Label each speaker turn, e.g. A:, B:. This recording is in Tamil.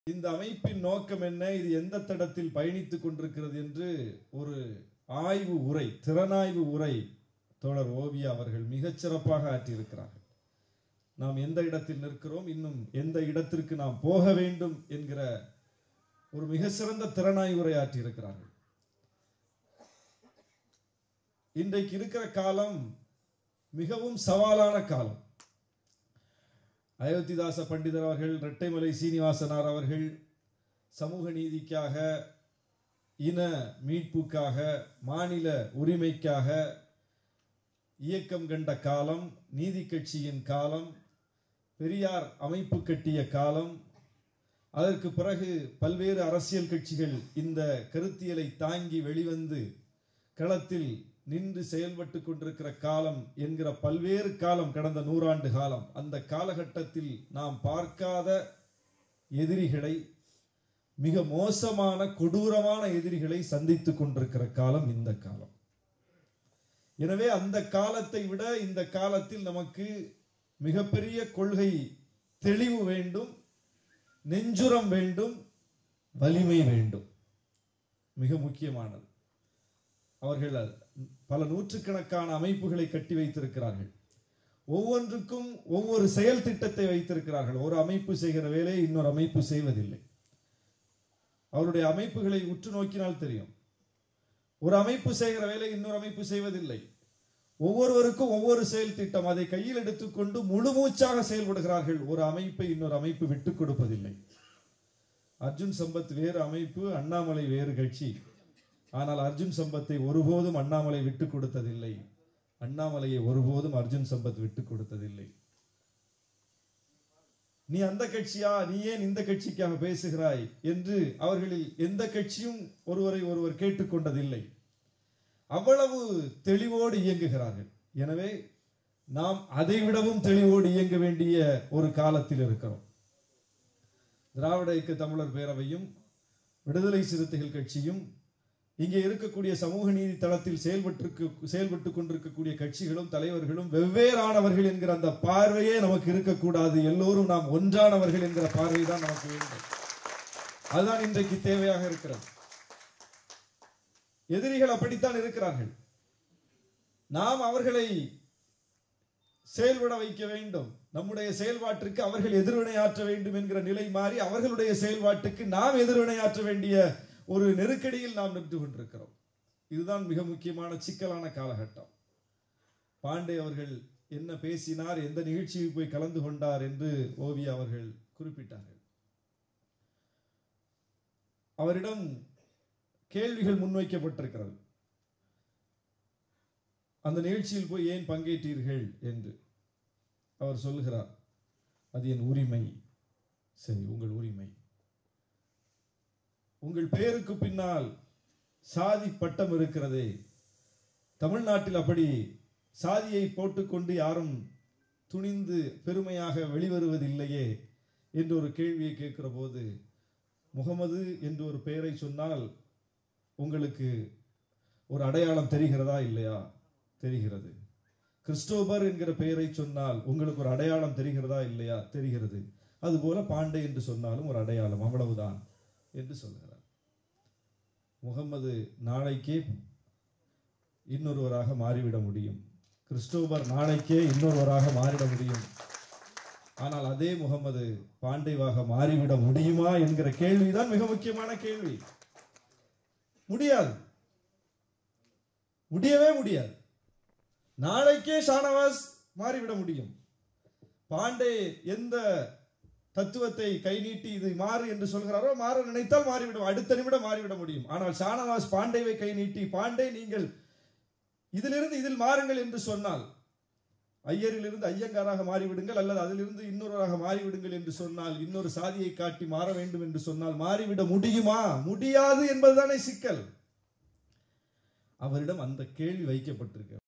A: இந்த அமைப்பின் நோக்கம் என்ன இது எந்த தடத்தில் பயணித்துக் கொண்டிருக்கிறது என்று ஒரு ஆய்வு உரை திறனாய்வு உரை தோழர் ஓவியா அவர்கள் மிகச் சிறப்பாக ஆற்றியிருக்கிறார்கள் நாம் எந்த இடத்தில் நிற்கிறோம் இன்னும் எந்த இடத்திற்கு நாம் போக வேண்டும் என்கிற ஒரு மிக சிறந்த திறனாய்வு உரை ஆற்றியிருக்கிறார்கள் இன்றைக்கு இருக்கிற காலம் மிகவும் சவாலான காலம் அயோத்திதாச பண்டிதர் அவர்கள் இரட்டைமலை சீனிவாசனார் அவர்கள் சமூக நீதிக்காக இன மீட்புக்காக மாநில உரிமைக்காக இயக்கம் கண்ட காலம் நீதி கட்சியின் காலம் பெரியார் அமைப்பு கட்டிய காலம் அதற்கு பிறகு பல்வேறு அரசியல் கட்சிகள் இந்த கருத்தியலை தாங்கி வெளிவந்து களத்தில் நின்று செயல்பட்டு கொண்டிருக்கிற காலம் என்கிற பல்வேறு காலம் கடந்த நூறாண்டு காலம் அந்த காலகட்டத்தில் நாம் பார்க்காத எதிரிகளை மிக மோசமான கொடூரமான எதிரிகளை சந்தித்துக் கொண்டிருக்கிற காலம் இந்த காலம் எனவே அந்த காலத்தை விட இந்த காலத்தில் நமக்கு மிகப்பெரிய கொள்கை தெளிவு வேண்டும் நெஞ்சுரம் வேண்டும் வலிமை வேண்டும் மிக முக்கியமானது அவர்கள் பல நூற்றுக்கணக்கான அமைப்புகளை கட்டி வைத்திருக்கிறார்கள் ஒவ்வொன்றுக்கும் ஒவ்வொரு செயல் திட்டத்தை வைத்திருக்கிறார்கள் ஒரு அமைப்பு செய்கிற வேலையை இன்னொரு அமைப்பு செய்வதில்லை அவருடைய அமைப்புகளை உற்று நோக்கினால் தெரியும் ஒரு அமைப்பு செய்கிற வேலை இன்னொரு அமைப்பு செய்வதில்லை ஒவ்வொருவருக்கும் ஒவ்வொரு செயல் திட்டம் அதை கையில் எடுத்துக்கொண்டு முழு மூச்சாக செயல்படுகிறார்கள் ஒரு அமைப்பை இன்னொரு அமைப்பு விட்டுக் கொடுப்பதில்லை அர்ஜுன் சம்பத் வேறு அமைப்பு அண்ணாமலை வேறு கட்சி ஆனால் அர்ஜுன் சம்பத்தை ஒருபோதும் அண்ணாமலை விட்டுக் கொடுத்ததில்லை அண்ணாமலையை ஒருபோதும் அர்ஜுன் சம்பத் விட்டுக் கொடுத்ததில்லை நீ அந்த கட்சியா நீ ஏன் இந்த கட்சிக்காக பேசுகிறாய் என்று அவர்களில் எந்த கட்சியும் ஒருவரை ஒருவர் கேட்டுக்கொண்டதில்லை அவ்வளவு தெளிவோடு இயங்குகிறார்கள் எனவே நாம் அதை விடவும் தெளிவோடு இயங்க வேண்டிய ஒரு காலத்தில் இருக்கிறோம் திராவிட இயக்க தமிழர் பேரவையும் விடுதலை சிறுத்தைகள் கட்சியும் இங்கே இருக்கக்கூடிய சமூக நீதி தளத்தில் செயல்பட்டு செயல்பட்டு கொண்டிருக்கக்கூடிய கட்சிகளும் தலைவர்களும் வெவ்வேறானவர்கள் என்கிற அந்த பார்வையே நமக்கு இருக்கக்கூடாது எல்லோரும் நாம் ஒன்றானவர்கள் என்கிற பார்வை தான் நமக்கு வேண்டும் அதுதான் இன்றைக்கு தேவையாக இருக்கிறது எதிரிகள் அப்படித்தான் இருக்கிறார்கள் நாம் அவர்களை செயல்பட வைக்க வேண்டும் நம்முடைய செயல்பாட்டிற்கு அவர்கள் எதிர்வினையாற்ற வேண்டும் என்கிற நிலை மாறி அவர்களுடைய செயல்பாட்டுக்கு நாம் எதிர்வினையாற்ற வேண்டிய ஒரு நெருக்கடியில் நாம் நின்று கொண்டிருக்கிறோம் இதுதான் மிக முக்கியமான சிக்கலான காலகட்டம் பாண்டே அவர்கள் என்ன பேசினார் எந்த நிகழ்ச்சியில் போய் கலந்து கொண்டார் என்று ஓவியா அவர்கள் குறிப்பிட்டார்கள் அவரிடம் கேள்விகள் முன்வைக்கப்பட்டிருக்கிறது அந்த நிகழ்ச்சியில் போய் ஏன் பங்கேற்றீர்கள் என்று அவர் சொல்லுகிறார் அது என் உரிமை சரி உங்கள் உரிமை உங்கள் பெயருக்கு பின்னால் சாதி பட்டம் இருக்கிறதே தமிழ்நாட்டில் அப்படி சாதியை போட்டுக்கொண்டு யாரும் துணிந்து பெருமையாக வெளிவருவதில்லையே என்று ஒரு கேள்வியை கேட்கிற போது முகமது என்று ஒரு பெயரை சொன்னால் உங்களுக்கு ஒரு அடையாளம் தெரிகிறதா இல்லையா தெரிகிறது கிறிஸ்டோபர் என்கிற பெயரை சொன்னால் உங்களுக்கு ஒரு அடையாளம் தெரிகிறதா இல்லையா தெரிகிறது அதுபோல பாண்டே என்று சொன்னாலும் ஒரு அடையாளம் அவ்வளவுதான் என்று சொல்கிறார் முகம்மது நாளைக்கே இன்னொருவராக மாறிவிட முடியும் கிறிஸ்டோபர் நாளைக்கே இன்னொருவராக மாறிட முடியும் ஆனால் அதே முகமது பாண்டேவாக மாறிவிட முடியுமா என்கிற கேள்விதான் மிக முக்கியமான கேள்வி முடியாது முடியவே முடியாது நாளைக்கே ஷானவாஸ் மாறிவிட முடியும் பாண்டே எந்த தத்துவத்தை கை நீட்டி இது மாறு என்று சொல்கிறாரோ மாற நினைத்தால் மாறிவிடும் அடுத்த நிமிடம் மாறிவிட முடியும் ஆனால் ஷானவாஸ் பாண்டேவை கை நீட்டி பாண்டே நீங்கள் இதிலிருந்து இதில் மாறுங்கள் என்று சொன்னால் ஐயரிலிருந்து ஐயங்காராக மாறிவிடுங்கள் அல்லது அதிலிருந்து இன்னொருவராக மாறிவிடுங்கள் என்று சொன்னால் இன்னொரு சாதியை காட்டி மாற வேண்டும் என்று சொன்னால் மாறிவிட முடியுமா முடியாது என்பதுதானே சிக்கல் அவரிடம் அந்த கேள்வி வைக்கப்பட்டிருக்கிறது